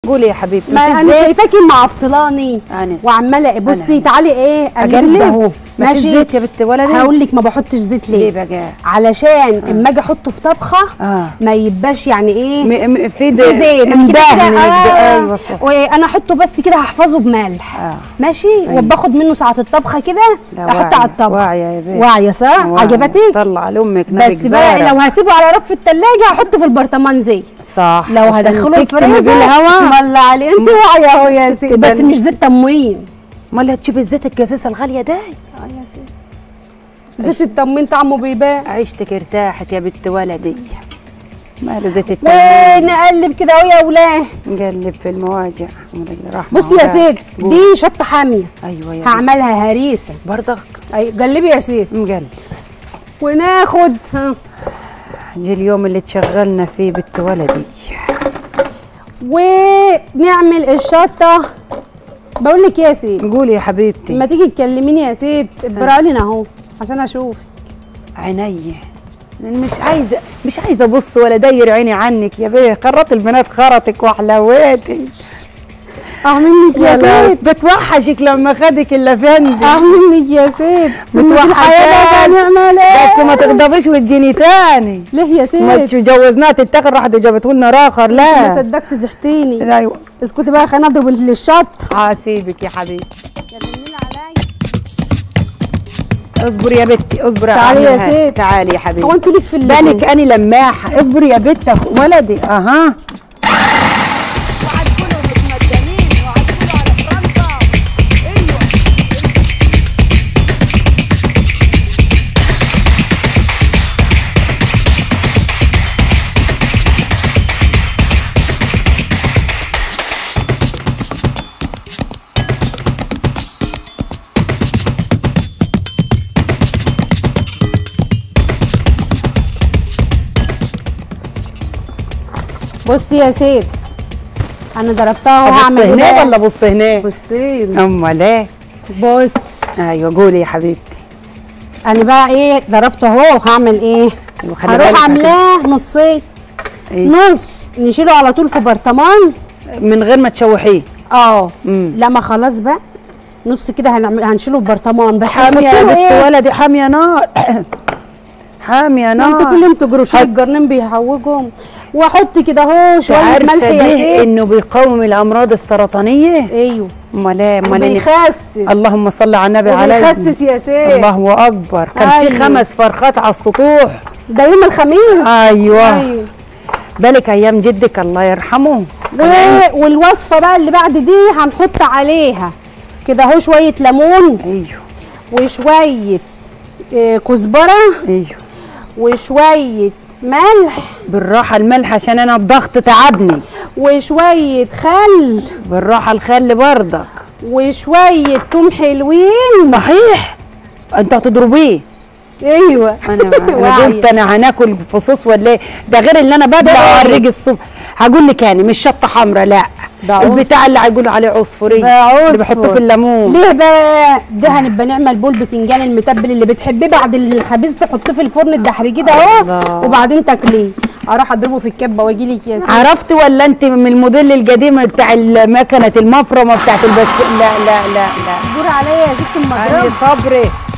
قولي يا حبيبتي ما مفيش انا زيت؟ شايفاكي معطلاني أنس. وعماله بصي أنا- تعالي ايه اجلب اقلب اهو مفيش ماشي زيت يا بنت ولدي هقول لك ما بحطش زيت ليه ليه بقى علشان اما اجي احطه في طبخه آه. ما يبقاش يعني ايه م- م- في في زيت أنا كده مدهن كده- آه. ايوه صح وانا احطه بس كده هحفظه بملح آه. ماشي وباخد منه ساعه الطبخه كده ده احطه واعية- على الطبخ واعية يا بيه. واعيه صح واعية. عجبتك طلع لامك بس بقى لو هسيبه على رف التلاجة هحطه في البرطمان زي صح لو عشان هدخله تكتمي الفريزر بالهواء بسم الله عليه انت واعيه اهو يا سيدي كده بس ال- مش زيت تموين امال هتجيبي الزيت الجزازه الغاليه ده اه يا سيدي زيت التموين طعمه بيبان عيشتك ارتاحت يا بنت ولدي ماله زيت التموين ونقلب كده اهو يا ولاد نقلب في المواجع من الرحمة بصي يا والعافية. سيد قول. دي شطه حاميه ايوه يا بنت. هعملها هريسه برضك اي قلبي يا سيد مقلب وناخد ها جه اليوم اللي تشغلنا فيه بنت ولدي ونعمل الشطه بقول لك يا سيد قولي يا حبيبتي لما تيجي تكلميني يا سيد ابرقلي اهو عشان اشوف عيني أنا مش عايزه مش عايزه ابص ولا داير عيني عنك يا بيه خرط البنات خرطك وحلاوتي اه منك يا سيد بتوحشك لما خدك اللافندي اه منك يا سيد سنة الحياة بتوحشك بقى نعمل ايه بس ما تغضبيش وتجيني تاني ليه يا ما سيد تجوزناها تتاخر راحت وجابته لنا اخر ما لا صدقت زحتيني ايوه اسكتي بقى خلينا نضرب الشط هسيبك يا حبيبي اصبر يا بنتي اصبر تعالي يا أعملها. ست. تعالي يا حبيبي هو انت ليك في اللي بالك اني لماحه اصبر يا بنت أخ- ولدي اها بصي يا سيد انا ضربتها ابص وهعمل هناك هنا ولا ابص هناك بصي امال ايه بص ايوه قولي يا حبيبتي انا بقى ايه ضربته اهو وهعمل ايه أيوة، خلي بالك هروح هت- عاملاه نصين إيه؟ نص نشيله على طول في برطمان من غير ما تشوحيه اه مم. لما خلاص بقى نص كده هنعمل هنشيله في برطمان بس حاميه يا هنحط له بنت إيه؟ ولدي حاميه نار حاميه ما انتوا كل نار يوم تجروا شويه الجرنين بيحوجهم واحط كده اهو شويه عارفه ملح يا دي سيد انه بيقاوم الامراض السرطانيه ايوه امال ايه امال إني- وبيخسس اللهم صل على النبي عليه وبيخسس يا سيد الله اكبر كان في أيوة. خمس فرخات على السطوح ده يوم الخميس ايوه ايوه بالك ايام جدك الله يرحمه و... والوصفه بقى اللي بعد دي هنحط عليها كده اهو شويه ليمون ايوه وشويه آه، كزبره ايوه وشويه ملح بالراحه الملح عشان انا الضغط تعبني وشويه خل بالراحه الخل برضك وشويه توم حلوين صحيح انت هتضربيه ايوه انا انا واعية. قلت انا هناكل فصوص ولا ايه ده غير اللي انا بدلع وارجي الصبح هقول لك يعني مش شطه حمراء لا ده عصفر. البتاع اللي هيقولوا عليه عصفوريه ده عصفر اللي بيحطوه في الليمون ليه بقى ده هنبقى نعمل بول بتنجان المتبل اللي بتحبيه بعد الخبيز تحطيه في الفرن الدحرجي ده اهو الله. وبعدين تاكليه اروح اضربه في الكبه واجي لك يا سيدي عرفت ولا انت من الموديل القديم بتاع مكنه المفرمه بتاعت البسكوت لا لا لا لا اصبري عليا يا ست يعني المضرب صبري